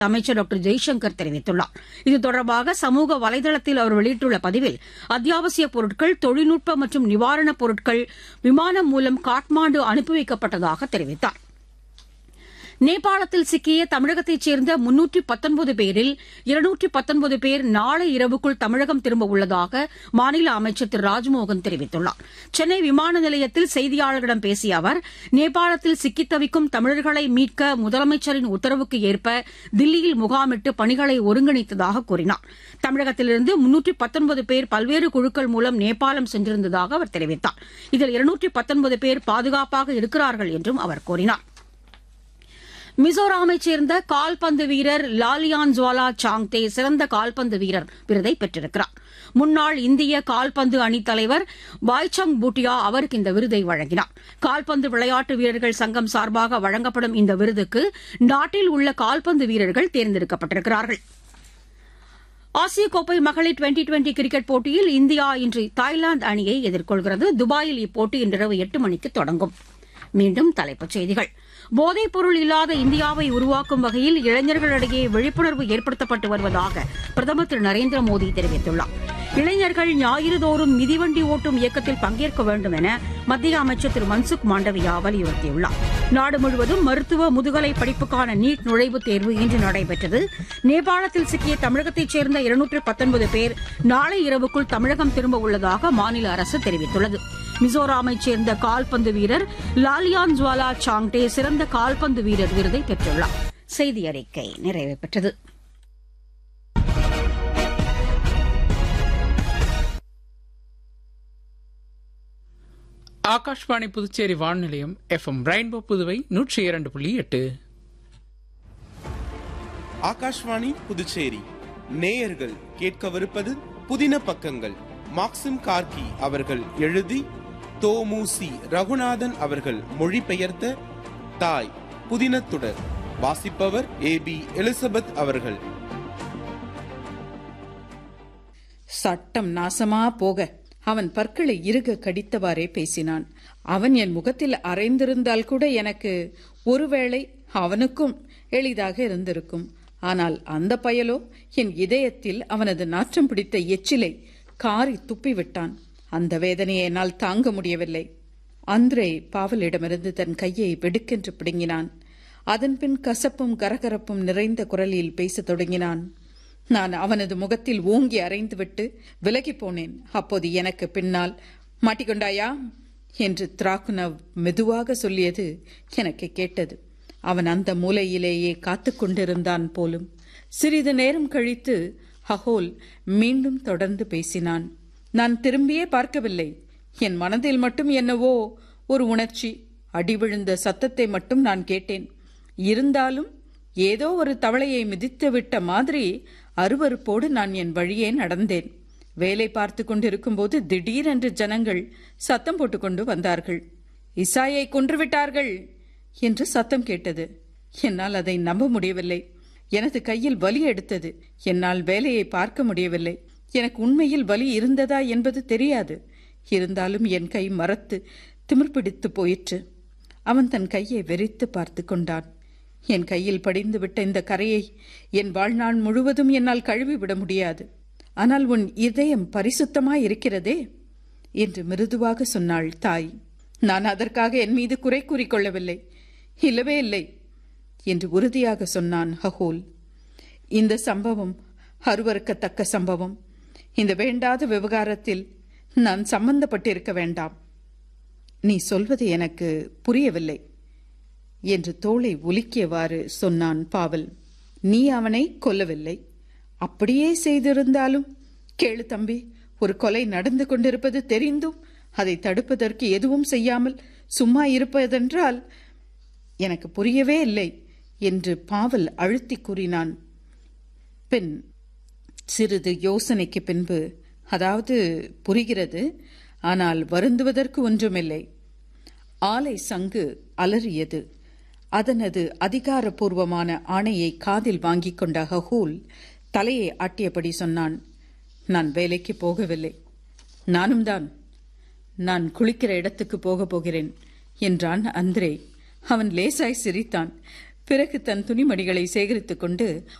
அமைச்சர் டாக்டர் ஜெய்சங்கர் தெரிவித்துள்ளார் இது தொடர்பாக சமூக வலைதளத்தில் அவர் வெளியிட்டுள்ள பதிவில் அத்தியாவசிய பொருட்கள் தொழில்நுட்ப மற்றும் நிவாரணப் பொருட்கள் விமானம் மூலம் காட்மாண்டு அனுப்பி வைக்கப்பட்டதாக தெரிவித்தார் நேபாளத்தில் சிக்கிய தமிழகத்தைச் சேர்ந்த முன்னூற்றி பத்தொன்பது பேரில் இருநூற்றி பத்தொன்பது பேர் நாளை இரவுக்குள் தமிழகம் திரும்ப உள்ளதாக மாநில அமைச்சர் திரு ராஜ்மோகன் தெரிவித்துள்ளார் சென்னை விமான நிலையத்தில் செய்தியாளர்களிடம் பேசிய அவர் நேபாளத்தில் சிக்கித் தவிக்கும் தமிழர்களை மீட்க முதலமைச்சரின் உத்தரவுக்கு ஏற்ப தில்லியில் முகாமிட்டு பணிகளை ஒருங்கிணைத்ததாக கூறினார் தமிழகத்திலிருந்து முன்னூற்றி பத்தொன்பது பேர் பல்வேறு குழுக்கள் மூலம் நேபாளம் சென்றிருந்ததாக அவர் தெரிவித்தார் இதில் இருநூற்றி பத்தொன்பது பேர் பாதுகாப்பாக இருக்கிறார்கள் என்றும் அவர் கூறினார் மிசோராமைச் சேர்ந்த கால்பந்து வீரர் லாலியான் ஜுவாலா சாங்தே சிறந்த கால்பந்து வீரர் விருதை பெற்றிருக்கிறார் முன்னாள் இந்திய கால்பந்து அணித் தலைவர் பாய்சங் பூட்டியா அவருக்கு இந்த விருதை வழங்கினார் கால்பந்து விளையாட்டு வீரர்கள் சங்கம் சார்பாக வழங்கப்படும் இந்த விருதுக்கு நாட்டில் உள்ள கால்பந்து வீரர்கள் தேர்ந்தெடுக்கப்பட்டிருக்கிறார்கள் ஆசிய கோப்பை மகளிர் டுவெண்டி டுவெண்டி கிரிக்கெட் போட்டியில் இந்தியா இன்று தாய்லாந்து அணியை எதிர்கொள்கிறது துபாயில் இப்போட்டி இன்றிரவு எட்டு மணிக்கு தொடங்கும் மீண்டும் தலைப்புச் செய்திகள் போதைப் பொருள் இல்லாத இந்தியாவை உருவாக்கும் வகையில் இளைஞர்களிடையே விழிப்புணர்வு ஏற்படுத்தப்பட்டு வருவதாக பிரதமர் திரு நரேந்திர மோடி தெரிவித்துள்ளார் இளைஞர்கள் ஞாயிறுதோறும் மிதிவண்டி ஓட்டும் இயக்கத்தில் பங்கேற்க வேண்டும் என மத்திய அமைச்சர் திரு மன்சுக் மாண்டவியா வலியுறுத்தியுள்ளார் நாடு முழுவதும் மருத்துவ முதுகலை படிப்புக்கான நீட் நுழைவுத் தேர்வு இன்று நடைபெற்றது நேபாளத்தில் சிக்கிய தமிழகத்தைச் சேர்ந்த இருநூற்று பத்தொன்பது பேர் நாளை இரவுக்குள் தமிழகம் திரும்ப உள்ளதாக மாநில அரசு தெரிவித்துள்ளது மிசோராமைச் சேர்ந்த கால்பந்து வீரர் லாலியான் ஜுவாலா சாங்டே சிறந்த கால்பந்து வீரர் விருதை பெற்றுள்ளார் செய்தி அறிக்கை நிறைவு பெற்றது ஆகாஷ்வாணி புதுச்சேரி வானொலியம் எஃப்எம் ரெயின்போ புதுவை நூற்றி இரண்டு புள்ளி எட்டு ஆகாஷ்வாணி புதுச்சேரி நேயர்கள் கேட்கவிருப்பது புதின பக்கங்கள் மாக்சிம் கார்கி அவர்கள் எழுதி தோமுசி ரகுநாதன் அவர்கள் மொழிபெயர்த்த தாய் புதினத்துடர் வாசிப்பவர் ஏ பி எலிசபெத் அவர்கள் சட்டம் நாசமா போக அவன் பற்களை இறுக கடித்தவாறே பேசினான் அவன் என் முகத்தில் அரைந்திருந்தால் கூட எனக்கு ஒருவேளை அவனுக்கும் எளிதாக இருந்திருக்கும் ஆனால் அந்த பயலோ என் இதயத்தில் அவனது நாற்றம் பிடித்த எச்சிலை காரி துப்பிவிட்டான் அந்த வேதனையை என்னால் தாங்க முடியவில்லை அந்திரே பாவலிடமிருந்து தன் கையை வெடுக்கென்று பிடுங்கினான் அதன்பின் கசப்பும் கரகரப்பும் நிறைந்த குரலில் பேசத் தொடங்கினான் நான் அவனது முகத்தில் ஓங்கி அரைந்துவிட்டு விலகி போனேன் அப்போது எனக்கு பின்னால் மாட்டிக்கொண்டாயா என்று திராகுனவ் மெதுவாக சொல்லியது எனக்கு கேட்டது அவன் அந்த மூலையிலேயே காத்து கொண்டிருந்தான் போலும் சிறிது நேரம் கழித்து ஹஹோல் மீண்டும் தொடர்ந்து பேசினான் நான் திரும்பியே பார்க்கவில்லை என் மனதில் மட்டும் என்னவோ ஒரு உணர்ச்சி அடி விழுந்த சத்தத்தை மட்டும் நான் கேட்டேன் இருந்தாலும் ஏதோ ஒரு தவளையை மிதித்து விட்ட மாதிரி அருவருப்போடு நான் என் வழியே நடந்தேன் வேலை பார்த்து கொண்டிருக்கும் போது திடீரென்று ஜனங்கள் சத்தம் போட்டுக்கொண்டு வந்தார்கள் இசாயை கொன்றுவிட்டார்கள் என்று சத்தம் கேட்டது என்னால் அதை நம்ப முடியவில்லை எனது கையில் வலி எடுத்தது என்னால் வேலையை பார்க்க முடியவில்லை எனக்கு உண்மையில் வலி இருந்ததா என்பது தெரியாது இருந்தாலும் என் கை மரத்து திமிர்பிடித்து போயிற்று அவன் தன் கையை வெறித்து பார்த்து கொண்டான் என் கையில் படிந்துவிட்ட இந்த கரையை என் வாழ்நாள் முழுவதும் என்னால் கழுவிவிட முடியாது ஆனால் உன் இதயம் பரிசுத்தமாய் இருக்கிறதே என்று மிருதுவாக சொன்னாள் தாய் நான் அதற்காக என் மீது குறை கூறிக்கொள்ளவில்லை இல்லவே இல்லை என்று உறுதியாக சொன்னான் ஹஹோல் இந்த சம்பவம் அருவறுக்கத்தக்க சம்பவம் இந்த வேண்டாத விவகாரத்தில் நான் சம்பந்தப்பட்டிருக்க வேண்டாம் நீ சொல்வது எனக்கு புரியவில்லை என்று தோளை உலுக்கியவாறு சொன்னான் பாவல் நீ அவனை கொல்லவில்லை அப்படியே செய்திருந்தாலும் கேளு தம்பி ஒரு கொலை நடந்து கொண்டிருப்பது தெரிந்தும் அதை தடுப்பதற்கு எதுவும் செய்யாமல் சும்மா இருப்பதென்றால் எனக்கு புரியவே இல்லை என்று பாவல் அழுத்தி கூறினான் பின் சிறிது யோசனைக்கு பின்பு அதாவது புரிகிறது ஆனால் வருந்துவதற்கு ஒன்றுமில்லை ஆலை சங்கு அலறியது அதனது அதிகாரப்பூர்வமான ஆணையை காதில் வாங்கிக் கொண்ட ஹஹூல் தலையை ஆட்டியபடி சொன்னான் நான் வேலைக்கு போகவில்லை நானும் தான் நான் குளிக்கிற இடத்துக்கு போகப் போகிறேன் என்றான் அந்திரே அவன் லேசாய் சிரித்தான் பிறகு தன் துணிமணிகளை சேகரித்துக் கொண்டு